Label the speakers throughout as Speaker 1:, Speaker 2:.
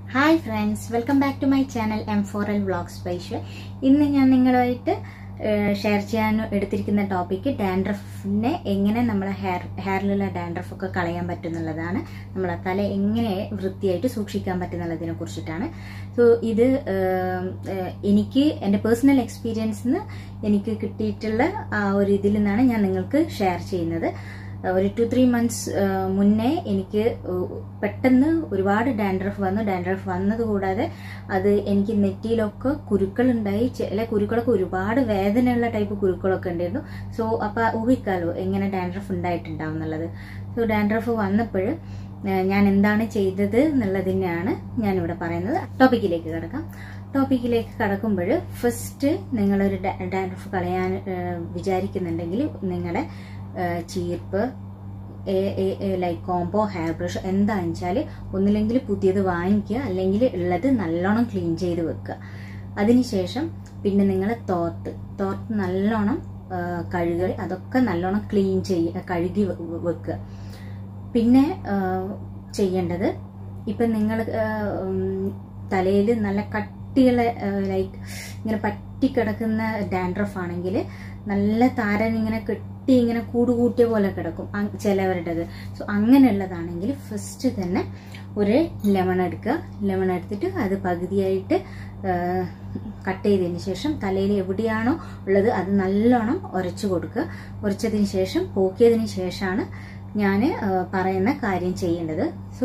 Speaker 1: hi friends welcome back to my channel M four L vlog special ഇന്ന് ഞാൻ നിങ്ങളുമായിട്ട് share ചെയ്യാൻ എടുത്തിരിക്കുന്ന ടോപ്പിക്ക് ഡാൻഡ്രഫിനെ എങ്ങനെ നമ്മളെ ഹെയർ ഹെയറിലുള്ള ഡാൻഡ്രഫ് ഒക്കെ കളയാൻ പറ്റുന്നുള്ളതാണ് നമ്മളെ തല എങ്ങനെ വൃത്തിയായിട്ട് സൂക്ഷിക്കാൻ പറ്റുന്നുള്ളതിനെ കുറിച്ചിട്ടാണ് സോ ഇത് ഏം, ഏഹ്, എനിക്ക് എൻ്റെ പേഴ്സണൽ എക്സ്പീരിയൻസിൽ നിന്ന് എനിക്ക് കിട്ടിയിട്ടുള്ള ആ ഒരു ഇതിൽ നിന്നാണ് ഞാൻ നിങ്ങൾക്ക് ഷെയർ ചെയ്യുന്നത് ഒരു ടു ത്രീ മന്ത്സ് മുന്നേ എനിക്ക് പെട്ടെന്ന് ഒരുപാട് ഡാൻഡ്രഫ് വന്നു ഡാൻഡ്രഫ് വന്നത് കൂടാതെ അത് എനിക്ക് നെറ്റിയിലൊക്കെ കുരുക്കളുണ്ടായി ചില കുരുക്കളൊക്കെ ഒരുപാട് വേദനയുള്ള ടൈപ്പ് കുരുക്കളൊക്കെ ഉണ്ടായിരുന്നു സോ അപ്പോൾ ഊഹിക്കാലോ എങ്ങനെ ഡാൻഡ്രഫ് ഉണ്ടായിട്ടുണ്ടാവും എന്നുള്ളത് സോ ഡാൻഡ്രഫ് വന്നപ്പോൾ ഞാൻ എന്താണ് ചെയ്തത് എന്നുള്ളതിനെയാണ് ഞാനിവിടെ പറയുന്നത് ടോപ്പിക്കിലേക്ക് കിടക്കാം ടോപ്പിക്കിലേക്ക് കടക്കുമ്പോൾ ഫസ്റ്റ് നിങ്ങളൊരു ഡാൻഡ്രഫ് കളയാൻ ഏഹ്, വിചാരിക്കുന്നുണ്ടെങ്കിൽ നിങ്ങളുടെ ഏഹ്, ചീർപ്പ് ലൈക്ക് കോംബോ ഹെയർ ബ്രഷ് എന്താണെന്ന് വെച്ചാൽ ഒന്നില്ലെങ്കിൽ പുതിയത് വാങ്ങിക്കുക അല്ലെങ്കിൽ ഉള്ളത് നല്ലോണം ക്ലീൻ ചെയ്ത് വെക്കുക അതിനുശേഷം പിന്നെ നിങ്ങൾ തോർത്ത് തോർത്ത് നല്ലോണം ഏഹ്, കഴുകി അതൊക്കെ നല്ലോണം ക്ലീൻ ചെയ്യുക കഴുകി വെ- വെക്കുക പിന്നെ ചെയ്യേണ്ടത് ഇപ്പം നിങ്ങൾ തലയിൽ നല്ല കട്ടിയുള്ള ലൈക്ക് ഇങ്ങനെ പറ്റിക്കിടക്കുന്ന ഡാൻഡ്രഫ് ആണെങ്കിൽ നല്ല താരൻ ഇങ്ങനെ കെട്ടി ഇങ്ങനെ കൂട് കൂട്ടിയ പോലെ കിടക്കും അങ് ചിലവരുടേത് സോ അങ്ങനെയുള്ളതാണെങ്കിൽ ഫസ്റ്റ് തന്നെ ഒരു ലെമൺ എടുക്കുക ലെമൺ എടുത്തിട്ട് അത് പകുതിയായിട്ട് കട്ട് ചെയ്തതിന് ശേഷം തലയിൽ എവിടെയാണോ ഉള്ളത് അത് നല്ലോണം ഉരച്ചു കൊടുക്കുക ഉരച്ചതിന് ശേഷം പോക്കിയതിന് ശേഷമാണ് ഞാൻ പറയുന്ന കാര്യം ചെയ്യേണ്ടത് സോ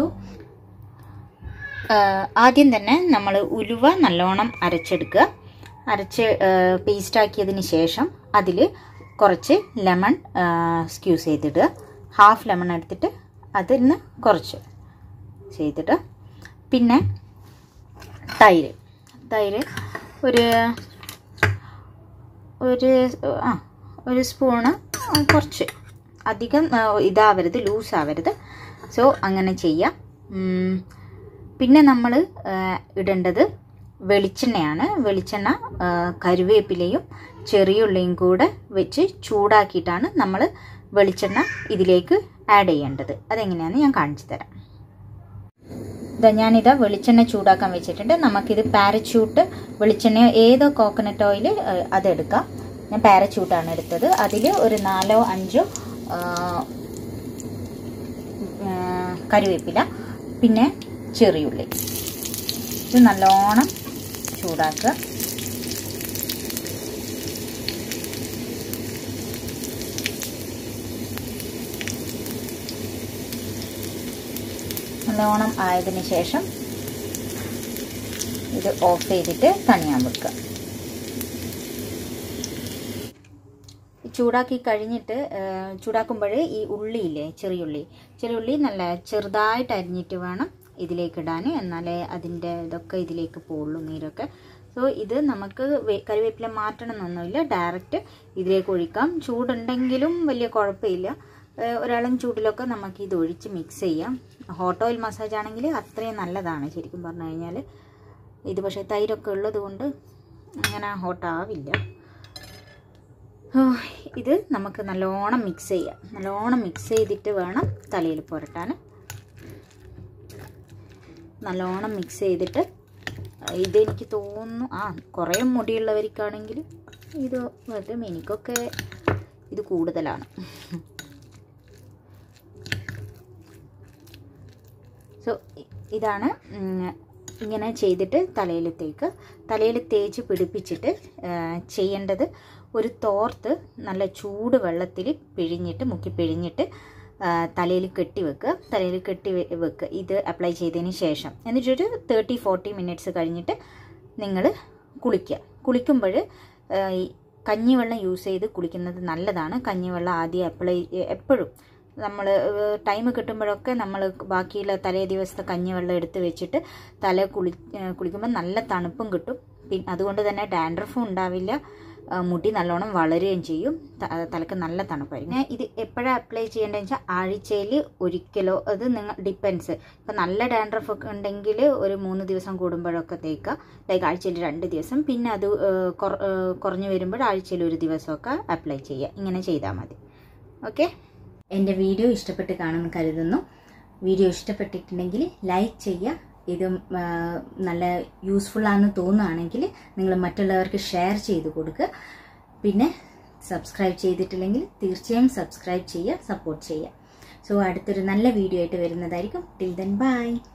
Speaker 1: ആദ്യം തന്നെ നമ്മൾ ഉലുവ നല്ലോണം അരച്ചെടുക്കുക അരച്ച് പേസ്റ്റ് ആക്കിയതിന് ശേഷം അതിൽ കുറച്ച് ലെമൺ സ്ക്യൂസ് ചെയ്തിടുക ഹാഫ് ലെമൺ എടുത്തിട്ട് അതിൽ നിന്ന് കുറച്ച് ചെയ്തിട്ട് പിന്നെ തൈര് തൈര് ഒരു ഒരു ആ ഒരു സ്പൂണ് കുറച്ച് അധികം ആ, ഇതാവരുത് ലൂസ് ആവരുത് സോ അങ്ങനെ ചെയ്യാം ഉം, പിന്നെ നമ്മൾ ഇടേണ്ടത് വെളിച്ചെണ്ണയാണ് വെളിച്ചെണ്ണ ആ, കരുവേപ്പിലയും ചെറിയുള്ളിയും കൂടെ വെച്ച് ചൂടാക്കിയിട്ടാണ് നമ്മൾ വെളിച്ചെണ്ണ ഇതിലേക്ക് ആഡ് ചെയ്യേണ്ടത് അതെങ്ങനെയാണെന്ന് ഞാൻ കാണിച്ചു തരാം ഇതാ ഞാനിതാ വെളിച്ചെണ്ണ ചൂടാക്കാൻ വെച്ചിട്ടുണ്ട് നമുക്കിത് പാരച്യൂട്ട് വെളിച്ചെണ്ണയോ ഏതോ കോക്കനട്ട് ഓയിൽ അതെടുക്കാം ഞാൻ പാരച്യൂട്ടാണ് എടുത്തത് അതിൽ ഒരു നാലോ അഞ്ചോ ആ, ആ, കറിവേപ്പില പിന്നെ ചെറിയുള്ളി ഇത് നല്ലോണം ചൂടാക്കുക നല്ലോണം ആയതിനു ശേഷം ഇത് ഓഫ് ചെയ്തിട്ട് തണിയാൻ വെക്കുക ചൂടാക്കി കഴിഞ്ഞിട്ട് ചൂടാക്കുമ്പോൾ ഈ ഉള്ളിയില്ലേ ചെറിയുള്ളി ചെറിയുള്ളി നല്ല ചെറുതായിട്ട് അരിഞ്ഞിട്ട് വേണം ഇതിലേക്ക് ഇടാൻ എന്നാലേ അതിൻ്റെ ഇതൊക്കെ ഇതിലേക്ക് പോവുള്ളൂ നീരൊക്കെ സോ ഇത് നമുക്ക് വെ- കറിവേപ്പില മാറ്റണം എന്നൊന്നുമില്ല ഡയറക്റ്റ് ഇതിലേക്ക് ഒഴിക്കാം ചൂടുണ്ടെങ്കിലും വലിയ കുഴപ്പമില്ല ഏഹ് ഒരളം ചൂടിലൊക്കെ നമുക്ക് ഇത് ഒഴിച്ച് മിക്സ് ചെയ്യാം ഹോട്ട് ഓയിൽ മസാജ് ആണെങ്കിൽ അത്രയും നല്ലതാണ് ശരിക്കും പറഞ്ഞു കഴിഞ്ഞാൽ ഇത് പക്ഷേ തൈരൊക്കെ ഉള്ളത് കൊണ്ട് അങ്ങനെ ഹോട്ടാവില്ല ഓ, ഇത് നമുക്ക് നല്ലോണം മിക്സ് ചെയ്യാം നല്ലോണം മിക്സ് ചെയ്തിട്ട് വേണം തലയിൽ പുരട്ടാൻ നല്ലോണം മിക്സ് ചെയ്തിട്ട് ഇത് എനിക്ക് തോന്നുന്നു ആ കുറേ മുടിയുള്ളവർക്കാണെങ്കിൽ ഇത് വരും എനിക്കൊക്കെ ഇത് കൂടുതലാണ് സോ ഇതാണ് ഉം, ഇങ്ങനെ ചെയ്തിട്ട് തലയിൽ തേക്ക് തലയിൽ തേച്ച് പിടിപ്പിച്ചിട്ട് ആ, ചെയ്യേണ്ടത് ഒരു തോർത്ത് നല്ല ചൂട് വെള്ളത്തിൽ പിഴിഞ്ഞിട്ട് മുക്കി പിഴിഞ്ഞിട്ട് തലയിൽ കെട്ടി വെക്കുക തലയിൽ കെട്ടി വെ- വെക്കുക ഇത് അപ്ലൈ ചെയ്തതിന് ശേഷം എന്നിട്ടൊരു തേർട്ടി ഫോർട്ടി മിനിറ്റ്സ് കഴിഞ്ഞിട്ട് നിങ്ങൾ കുളിക്കുക കുളിക്കുമ്പോൾ കഞ്ഞിവെള്ളം യൂസ് ചെയ്ത് കുളിക്കുന്നത് നല്ലതാണ് കഞ്ഞിവെള്ളം ആദ്യം അപ്ലൈ എപ്പോഴും നമ്മൾ ടൈം കിട്ടുമ്പോഴൊക്കെ നമ്മൾ ബാക്കിയുള്ള തലേ ദിവസത്തെ കഞ്ഞിവെള്ളം എടുത്ത് വെച്ചിട്ട് തല കുളി കുളിക്കുമ്പോൾ നല്ല തണുപ്പും കിട്ടും പിന്നെ അതുകൊണ്ട് തന്നെ ഡാൻഡ്രഫും ഉണ്ടാവില്ല ആ, മുടി നല്ലോണം വളരുകയും ചെയ്യും ത- തലക്ക് നല്ല തണുപ്പായിരിക്കും പിന്നെ ഇത് എപ്പോഴാണ് അപ്ലൈ ചെയ്യേണ്ടതെന്ന് വെച്ചാൽ ആഴ്ചയിൽ ഒരിക്കലോ അത് നിങ്ങൾ ഡിപ്പെൻസ് ഇപ്പം നല്ല ഡാൻഡ്രഫ് ഒക്കെ ഉണ്ടെങ്കിൽ ഒരു മൂന്ന് ദിവസം കൂടുമ്പോഴൊക്കെ തേക്കുക ലൈക്ക് ആഴ്ചയിൽ രണ്ട് ദിവസം പിന്നെ അത് ആ, കുറ- ആ, കുറഞ്ഞു വരുമ്പോൾ ആഴ്ചയിൽ ഒരു ദിവസമൊക്കെ അപ്ലൈ ചെയ്യുക ഇങ്ങനെ ചെയ്താൽ മതി ഓക്കെ എൻ്റെ വീഡിയോ ഇഷ്ടപ്പെട്ട് കാണുമെന്ന് കരുതുന്നു വീഡിയോ ഇഷ്ടപ്പെട്ടിട്ടുണ്ടെങ്കിൽ ലൈക്ക് ചെയ്യുക ഇത് ആ, നല്ല യൂസ്ഫുൾ ആണെന്ന് തോന്നുകയാണെങ്കിൽ നിങ്ങൾ മറ്റുള്ളവർക്ക് ഷെയർ ചെയ്ത് കൊടുക്കുക പിന്നെ സബ്സ്ക്രൈബ് ചെയ്തിട്ടില്ലെങ്കിൽ തീർച്ചയായും സബ്സ്ക്രൈബ് ചെയ്യുക സപ്പോർട്ട് ചെയ്യുക സോ അടുത്തൊരു നല്ല വീഡിയോ ആയിട്ട് വരുന്നതായിരിക്കും ടിൽ ദെൻ ബൈ